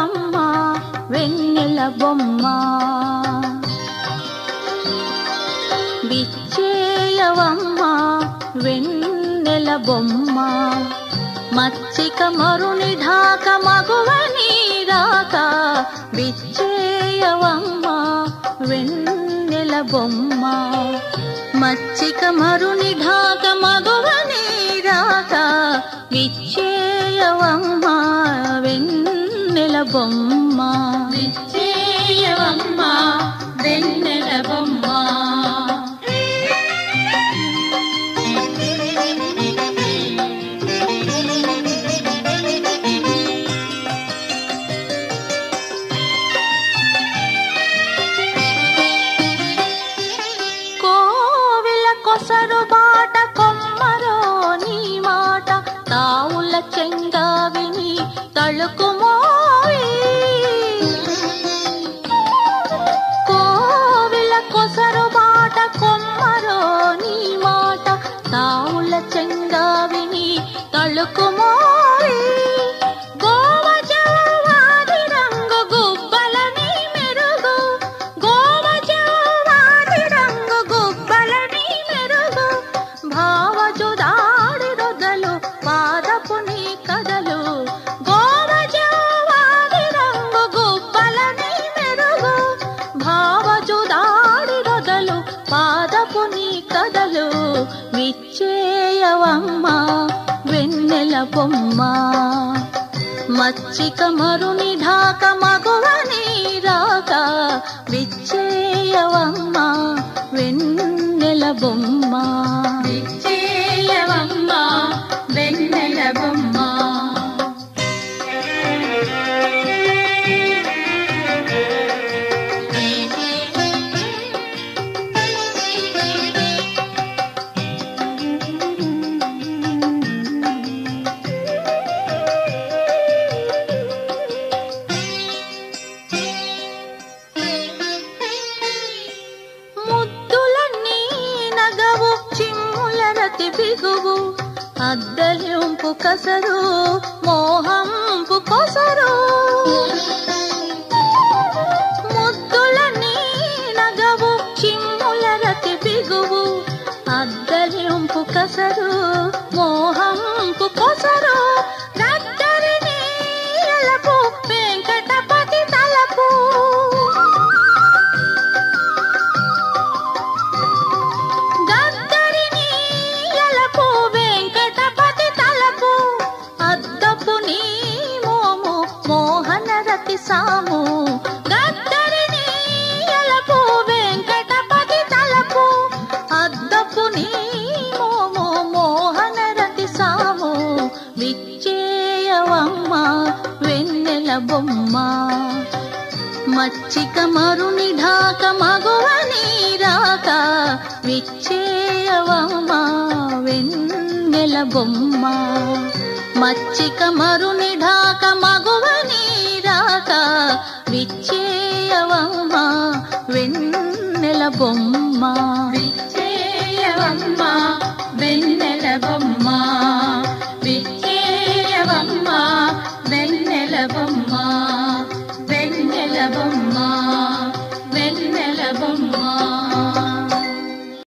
విచ్చేయవమ్మ వెన్నెల బొమ్మ విచ్చేయవమ్మ వెన్నెల బొమ్మ మచ్చిక మరుని ఢాక మగువ నీరాక విచ్చేయవమ్మ వెన్నెల బొమ్మ మచ్చిక మరుని ఢాక మగువ నీరాక విచ్చేయవమ్మ వెన్నెల బొమ్మ విచ్చేయవమ్మ వెన్నెల బొమ్మ కోవిల కొసరు బాట కొమ్మరో నీ మాట తావుల చెంగావిని తళుకుమోయి కోవిల కొసరు బాట కొమ్మరో నీ మాట తావుల చెంగావిని తళుకుమోయి గోవజవాది రంగు గుబ్బలని మెరుగు గోవజవాది రంగు గుబ్బలని మెరుగు భావజుదాడి రొదలు పాదపు నీ కదలు గోవజవాది రంగు గుబ్బలని మెరుగు భావజుదాడి రొదలు పాదపు నీ కదలు విచ్చేయవమ్మ వెన్నెల బొమ్మ మచ్చిక మరుని ఢాక మగువ నీరాక విచ్చేయవమ్మ వెన్నెల బొమ్మ విచ్చేయవమ్మ వెన్నెల బొమ్మ ముద్దులన్నీ నగవు చిమ్ముల రతి బిగువు అద్దలింపు కసరు మోహంపు కొసరు ముద్దులన్నీ నగవు చిమ్ముల రతి బిగువు అద్దలింపు కసరు మోహంపు కొసరు రద్దరిని ఎలపు వెంకటపతి తలపు గద్దరిని ఎలపు వెంకటపతి తలపు అద్దపు నీ మోము మోహన రతి సాము గద్దరిని ఎలపు వెంకటపతి తలపు అద్దపు నీ మోము మోహన రతి సాము విచ్చేయవమ్మ వెన్నెల బొమ్మ మచ్చిక మరుని ఢాక మగువ నీరాక విచ్చేయవమ్మ వెన్నెల బొమ్మ మచ్చిక మరుని ఢాక మగువ నీరాక విచ్చేయవమ్మ వెన్నెల బొమ్మ విచ్చేయవమ్మ వెన్నెల బొమ్మ విచ్చేయవమ్మ వెన్నెల బొమ్మ వెన్నెల బొమ్మ